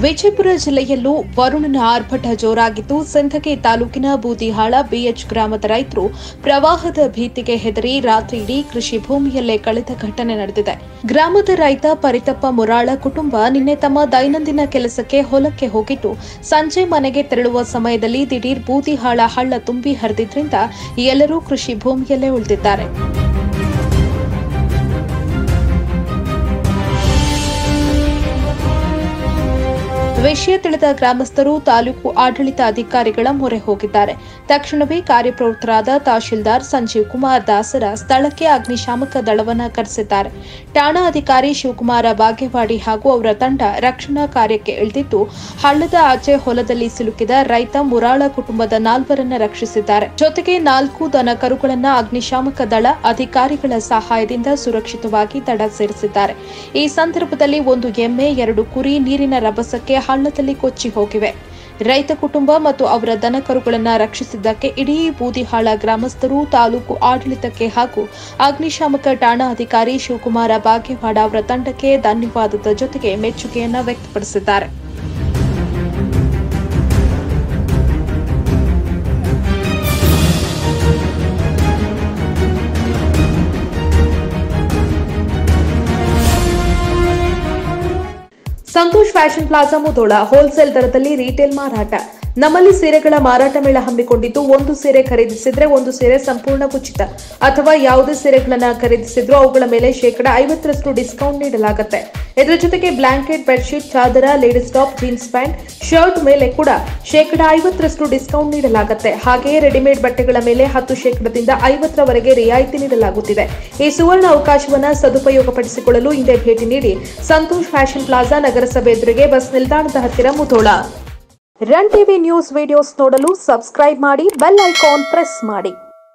ವಿಜಯಪುರ ಜಿಲ್ಲೆಯಲ್ಲೂ ವರುಣನ ಆರ್ಭಟ ಜೋರಾಗಿದ್ದು ಸಿಂದಗಿ ತಾಲೂಕಿನ ಬೂದಿಹಾಳ ಬಿಎಚ್ ಗ್ರಾಮದ ರೈತರು ಪ್ರವಾಹದ ಭೀತಿಗೆ ಹೆದರಿ ರಾತ್ರಿ ಇಡೀ ಕೃಷಿ ಭೂಮಿಯಲ್ಲೇ ಕಳೆದ ಘಟನೆ ನಡೆದಿದೆ ಗ್ರಾಮದ ರೈತ ಪರಿತಪ್ಪ ಮುರಾಳ ಕುಟುಂಬ ನಿನ್ನೆ ತಮ್ಮ ದೈನಂದಿನ ಕೆಲಸಕ್ಕೆ ಹೊಲಕ್ಕೆ ಹೋಗಿದ್ದು ಸಂಜೆ ಮನೆಗೆ ತೆರಳುವ ಸಮಯದಲ್ಲಿ ದಿಢೀರ್ ಬೂದಿಹಾಳ ಹಳ್ಳ ತುಂಬಿ ಹರಿದಿದ್ರಿಂದ ಎಲ್ಲರೂ ಕೃಷಿ ಭೂಮಿಯಲ್ಲೇ ಉಳಿದಿದ್ದಾರೆ ವಿಷಯ ತಿಳಿದ ಗ್ರಾಮಸ್ಥರು ತಾಲೂಕು ಆಡಳಿತ ಅಧಿಕಾರಿಗಳ ಮೊರೆ ಹೋಗಿದ್ದಾರೆ ತಕ್ಷಣವೇ ಕಾರ್ಯಪ್ರವೃತ್ತರಾದ ತಹಶೀಲ್ದಾರ್ ಸಂಜೀವ್ ಕುಮಾರ್ ದಾಸರ ಸ್ಥಳಕ್ಕೆ ಅಗ್ನಿಶಾಮಕ ದಳವನ್ನ ಕರೆಸಿದ್ದಾರೆ ಠಾಣಾ ಅಧಿಕಾರಿ ಶಿವಕುಮಾರ ಬಾಗೇವಾಡಿ ಹಾಗೂ ಅವರ ತಂಡ ರಕ್ಷಣಾ ಕಾರ್ಯಕ್ಕೆ ಇಳಿದಿದ್ದು ಹಳ್ಳದ ಆಚೆ ಹೊಲದಲ್ಲಿ ಸಿಲುಕಿದ ರೈತ ಮುರಾಳ ಕುಟುಂಬದ ನಾಲ್ವರನ್ನ ರಕ್ಷಿಸಿದ್ದಾರೆ ಜೊತೆಗೆ ನಾಲ್ಕು ದನ ಕರುಗಳನ್ನ ಅಗ್ನಿಶಾಮಕ ದಳ ಅಧಿಕಾರಿಗಳ ಸಹಾಯದಿಂದ ಸುರಕ್ಷಿತವಾಗಿ ದಡ ಸೇರಿಸಿದ್ದಾರೆ ಈ ಸಂದರ್ಭದಲ್ಲಿ ಒಂದು ಎಮ್ಮೆ ಎರಡು ಕುರಿ ನೀರಿನ ರಭಸಕ್ಕೆ ಹಳ್ಳದಲ್ಲಿ ಕೊಚ್ಚಿ ಹೋಗಿವೆ ರೈತ ಕುಟುಂಬ ಮತ್ತು ಅವರ ದನಕರುಗಳನ್ನ ರಕ್ಷಿಸಿದ್ದಕ್ಕೆ ಇಡೀ ಬೂದಿಹಾಳ ಗ್ರಾಮಸ್ಥರು ತಾಲೂಕು ಆಡಳಿತಕ್ಕೆ ಹಾಗೂ ಅಗ್ನಿಶಾಮಕ ಠಾಣಾ ಅಧಿಕಾರಿ ಶಿವಕುಮಾರ ಬಾಗೇವಾಡ ಅವರ ತಂಡಕ್ಕೆ ಧನ್ಯವಾದದ ಜೊತೆಗೆ ಮೆಚ್ಚುಗೆಯನ್ನ ವ್ಯಕ್ತಪಡಿಸಿದ್ದಾರೆ Santosh fashion plaza Mudhol wholesale ದರದಲ್ಲಿ ರೀಟೇಲ್ ಮಾರಾಟ ನಮ್ಮಲ್ಲಿ ಸೀರೆಗಳ ಮಾರಾಟ ಮೇಳ ಹಮ್ಮಿಕೊಂಡಿದ್ದು ಒಂದು ಸೀರೆ ಖರೀದಿಸಿದ್ರೆ ಒಂದು ಸೀರೆ ಸಂಪೂರ್ಣ ಉಚಿತ ಅಥವಾ ಯಾವುದೇ ಸೀರೆಗಳನ್ನ ಖರೀದಿಸಿದ್ರೂ ಅವುಗಳ ಮೇಲೆ ಶೇಕಡ ಐವತ್ತರಷ್ಟು ಡಿಸ್ಕೌಂಟ್ ನೀಡಲಾಗುತ್ತೆ ಇದರ ಜೊತೆಗೆ ಬ್ಲಾಂಕೆಟ್ ಬೆಡ್ಶೀಟ್ ಚಾದರ ladies top jeans pant shirt ಮೇಲೆ ಕೂಡ ಶೇಕಡ ಐವತ್ತರಷ್ಟು ಡಿಸ್ಕೌಂಟ್ ನೀಡಲಾಗುತ್ತೆ ಹಾಗೆಯೇ ರೆಡಿಮೇಡ್ ಬಟ್ಟೆಗಳ ಮೇಲೆ ಹತ್ತು ಶೇಕಡದಿಂದ ಐವತ್ತರವರೆಗೆ ರಿಯಾಯಿತಿ ನೀಡಲಾಗುತ್ತಿದೆ ಈ ಸುವರ್ಣ ಅವಕಾಶವನ್ನ ಸದುಪಯೋಗಪಡಿಸಿಕೊಳ್ಳಲು ಹಿಂದೆ ಭೇಟಿ ನೀಡಿ ಸಂತೋಷ್ ಫ್ಯಾಷನ್ ಪ್ಲಾಜಾ ನಗರಸಭೆ ಎದುರಿಗೆ ಬಸ್ ನಿಲ್ದಾಣದ ಹತ್ತಿರ Mudhol run TV news videos ನೋಡಲು ಸಬ್ಸ್ಕ್ರೈಬ್ ಮಾಡಿ ಬೆಲ್ ಐಕಾನ್ ಪ್ರೆಸ್ ಮಾಡಿ